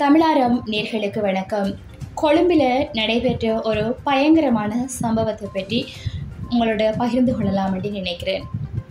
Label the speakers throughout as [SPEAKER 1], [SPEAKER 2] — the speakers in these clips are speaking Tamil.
[SPEAKER 1] தமிழாரம் நேர்களுக்கு வணக்கம் கொழும்பில் நடைபெற்ற ஒரு பயங்கரமான சம்பவத்தை பற்றி உங்களோட பகிர்ந்து கொள்ளலாம் என்று நினைக்கிறேன்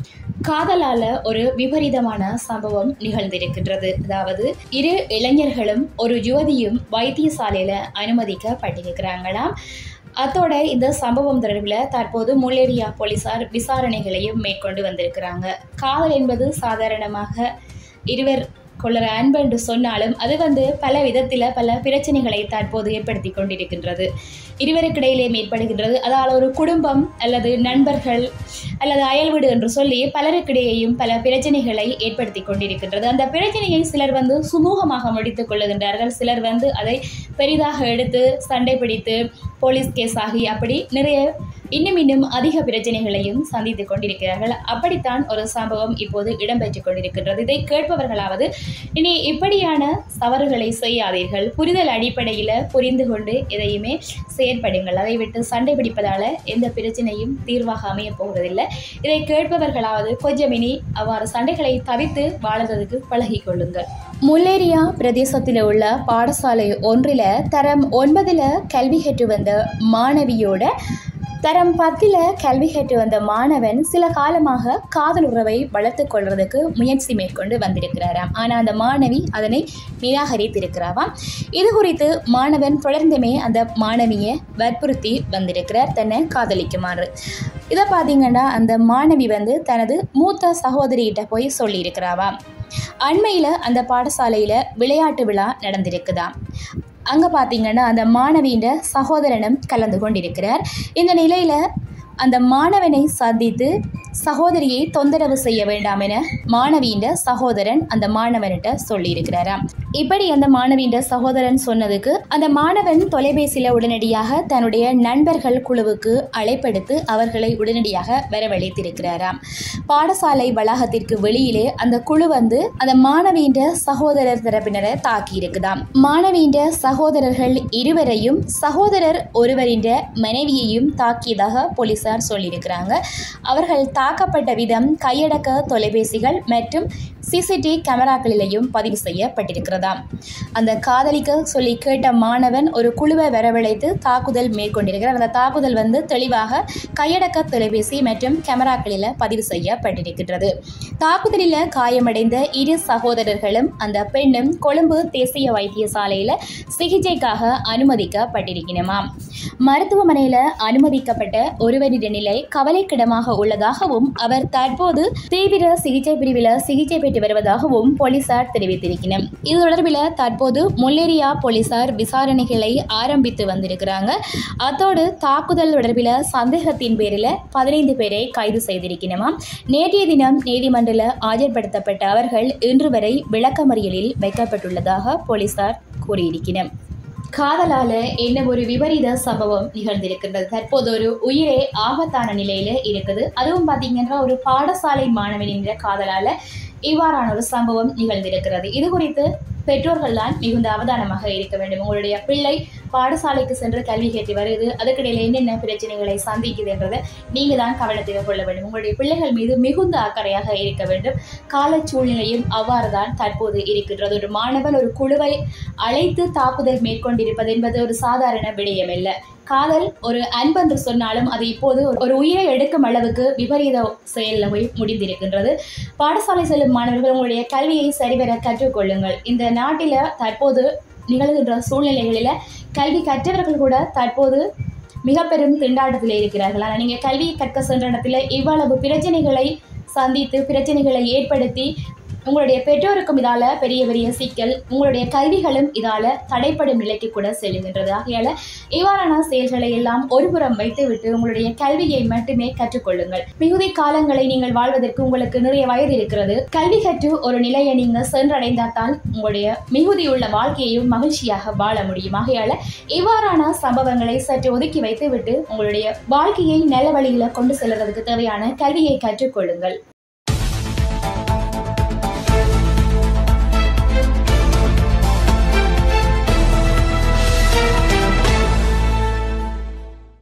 [SPEAKER 1] காதலால் ஒரு விபரீதமான சம்பவம் நிகழ்ந்திருக்கின்றது அதாவது இரு இளைஞர்களும் ஒரு யுவதியும் வைத்தியசாலையில் அனுமதிக்கப்பட்டிருக்கிறாங்களாம் அத்தோட இந்த சம்பவம் தொடர்பில் தற்போது முல்லேரியா போலீசார் விசாரணைகளையும் மேற்கொண்டு வந்திருக்கிறாங்க காதல் என்பது சாதாரணமாக இருவர் கொள்ளற அன்பு என்று சொன்னாலும் அது வந்து பல விதத்தில் பல பிரச்சனைகளை தற்போது ஏற்படுத்தி கொண்டிருக்கின்றது இருவருக்கிடையிலே ஏற்படுகின்றது அதால் ஒரு குடும்பம் அல்லது நண்பர்கள் அல்லது அயல்வீடு என்று சொல்லி பலருக்கிடையேயும் பல பிரச்சனைகளை ஏற்படுத்தி கொண்டிருக்கின்றது அந்த பிரச்சனையை சிலர் வந்து சுமூகமாக முடித்துக் கொள்ளுகின்றார்கள் சிலர் வந்து அதை பெரிதாக எடுத்து சண்டை பிடித்து போலீஸ் கேஸ் ஆகி அப்படி நிறைய இன்னும் இன்னும் அதிக பிரச்சனைகளையும் சந்தித்துக் கொண்டிருக்கிறார்கள் அப்படித்தான் ஒரு சம்பவம் இப்போது இடம்பெற்றுக் கொண்டிருக்கின்றது இதை கேட்பவர்களாவது இனி இப்படியான தவறுகளை செய்யாதீர்கள் புரிதல் அடிப்படையில் புரிந்து கொண்டு எதையுமே செயற்படுங்கள் அதை விட்டு சண்டை பிடிப்பதால எந்த பிரச்சனையும் தீர்வாக அமைய போவதில்லை இதை கேட்பவர்களாவது கொஞ்சம் இனி அவ்வாறு சண்டைகளை தவிர்த்து வாழ்வதற்கு பழகிக் கொள்ளுங்கள் முல்லேரியா பிரதேசத்தில் உள்ள பாடசாலை ஒன்றில் தரம் ஒன்பதில் கல்வி கற்று வந்த மாணவியோட தரம் பத்தில் கல்வி கற்று வந்த மாணவன் சில காலமாக காதல் உறவை வளர்த்து கொள்வதற்கு முயற்சி மேற்கொண்டு வந்திருக்கிறாராம் ஆனால் அந்த மாணவி அதனை நிராகரித்திருக்கிறாவாம் இது குறித்து மாணவன் தொடர்ந்துமே அந்த மாணவியை வற்புறுத்தி வந்திருக்கிறார் தன்னை காதலிக்குமாறு இதை பார்த்தீங்கன்னா அந்த மாணவி வந்து தனது மூத்த சகோதரிகிட்ட போய் சொல்லியிருக்கிறாவாம் அண்மையில் அந்த பாடசாலையில் விளையாட்டு விழா நடந்திருக்குதாம் அங்கே பார்த்தீங்கன்னா அந்த மாணவியின் சகோதரனும் கலந்து கொண்டிருக்கிறார் இந்த நிலையில் அந்த மாணவனை சந்தித்து சகோதரியை தொந்தரவு செய்ய வேண்டாம் என மாணவியின் சகோதரன் அந்த மாணவன்கிட்ட சொல்லியிருக்கிறாராம் இப்படி அந்த மாணவியின் சகோதரன் சொன்னதுக்கு அந்த மாணவன் தொலைபேசியில் உடனடியாக தன்னுடைய நண்பர்கள் குழுவுக்கு அழைப்பெடுத்து அவர்களை உடனடியாக வரவழைத்திருக்கிறாராம் பாடசாலை வளாகத்திற்கு வெளியிலே அந்த குழு வந்து அந்த மாணவியின் சகோதரர் தரப்பினரை தாக்கி இருக்குதாம் மாணவியின் சகோதரர்கள் இருவரையும் சகோதரர் ஒருவரின் மனைவியையும் தாக்கியதாக போலீசார் சொல்லியிருக்கிறாங்க அவர்கள் தாக்கப்பட்ட விதம் கையடக்க தொலைபேசிகள் மற்றும் சிசிடிவி கேமராக்களிலேயும் பதிவு செய்யப்பட்டிருக்கிறதாம் அந்த காதலிக்க சொல்லி கேட்ட மாணவன் ஒரு குழுவை வரவழைத்து தாக்குதல் மேற்கொண்டிருக்கிறார் அந்த தாக்குதல் வந்து தெளிவாக கையடக்க தொலைபேசி மற்றும் கேமராக்களில் பதிவு செய்யப்பட்டிருக்கின்றது தாக்குதலில் காயமடைந்த இரு சகோதரர்களும் அந்த பெண்ணும் கொழும்பு தேசிய வைத்தியசாலையில் சிகிச்சைக்காக அனுமதிக்கப்பட்டிருக்கணுமாம் மருத்துவமனையில் அனுமதிக்கப்பட்ட ஒருவரின் நிலை கவலைக்கிடமாக உள்ளதாகவும் அவர் தற்போது தீவிர சிகிச்சை பிரிவில் சிகிச்சை பெற்று வருவதாகவும் போலீசார் தெரிவித்திருக்கிறனர் இது தொடர்பில் தற்போது முல்லேரியா போலீசார் விசாரணைகளை ஆரம்பித்து வந்திருக்கிறாங்க அத்தோடு தாக்குதல் தொடர்பில் சந்தேகத்தின் பேரில் பதினைந்து பேரை கைது செய்திருக்கணுமா நேற்றைய தினம் நீதிமன்றில் ஆஜர்படுத்தப்பட்ட அவர்கள் இன்று வரை விளக்கமறியலில் வைக்கப்பட்டுள்ளதாக போலீசார் கூறியிருக்கிறனர் காதலால என்ன ஒரு விபரீத சம்பவம் நிகழ்ந்திருக்கின்றது தற்போது ஒரு உயிரே ஆபத்தான நிலையில இருக்குது அதுவும் பாத்தீங்கன்னா ஒரு பாடசாலை மாணவனின் காதலால இவ்வாறான ஒரு சம்பவம் நிகழ்ந்திருக்கிறது இது குறித்து பெற்றோர்கள் தான் மிகுந்த அவதானமாக இருக்க வேண்டும் உங்களுடைய பிள்ளை பாடசாலைக்கு சென்று கல்வி கேட்டு வருது அதுக்கிடையில் என்னென்ன பிரச்சனைகளை சந்திக்குது என்றதை நீங்கள் தான் கவனத்தில் கொள்ள வேண்டும் உங்களுடைய பிள்ளைகள் மீது மிகுந்த அக்கறையாக இருக்க வேண்டும் கால சூழ்நிலையும் அவ்வாறு தான் தற்போது இருக்கின்றது ஒரு மாணவன் ஒரு குழுவை அழைத்து தாக்குதல் மேற்கொண்டிருப்பது என்பது ஒரு சாதாரண விடயம் அல்ல காதல் ஒரு அன்பென்று சொன்னாலும் அது இப்போது ஒரு உயிரை எடுக்கும் அளவுக்கு விபரீத செயலில் போய் முடிந்திருக்கின்றது பாடசாலை செல்லும் மாணவர்கள் உங்களுடைய கல்வியை சரிவர கற்றுக்கொள்ளுங்கள் இந்த நாட்டில் தற்போது நிகழ்கின்ற சூழ்நிலைகளில் கல்வி கற்றவர்கள் கூட தற்போது மிக பெரும் திண்டாட்டத்தில் இருக்கிறார்கள் ஆனால் நீங்கள் கல்வியை கற்க சென்ற இடத்துல இவ்வளவு பிரச்சனைகளை சந்தித்து பிரச்சனைகளை ஏற்படுத்தி உங்களுடைய பெற்றோருக்கும் இதால் பெரிய பெரிய சிக்கல் உங்களுடைய கல்விகளும் இதால் தடைப்படும் நிலைக்கு கூட செல்லுகின்றது ஆகையால் இவ்வாறான செயல்களை எல்லாம் ஒருபுறம் வைத்துவிட்டு உங்களுடைய கல்வியை மட்டுமே கற்றுக்கொள்ளுங்கள் மிகுதி காலங்களை நீங்கள் வாழ்வதற்கு உங்களுக்கு நிறைய வயது இருக்கிறது கல்வி கற்று ஒரு நிலையை நீங்கள் சென்றடைந்தால்தான் உங்களுடைய மிகுதியுள்ள வாழ்க்கையையும் மகிழ்ச்சியாக வாழ முடியும் ஆகையால் இவ்வாறான சம்பவங்களை சற்று ஒதுக்கி வைத்துவிட்டு உங்களுடைய வாழ்க்கையை நல்ல வழியில் கொண்டு செல்வதற்கு தேவையான கல்வியை கற்றுக்கொள்ளுங்கள்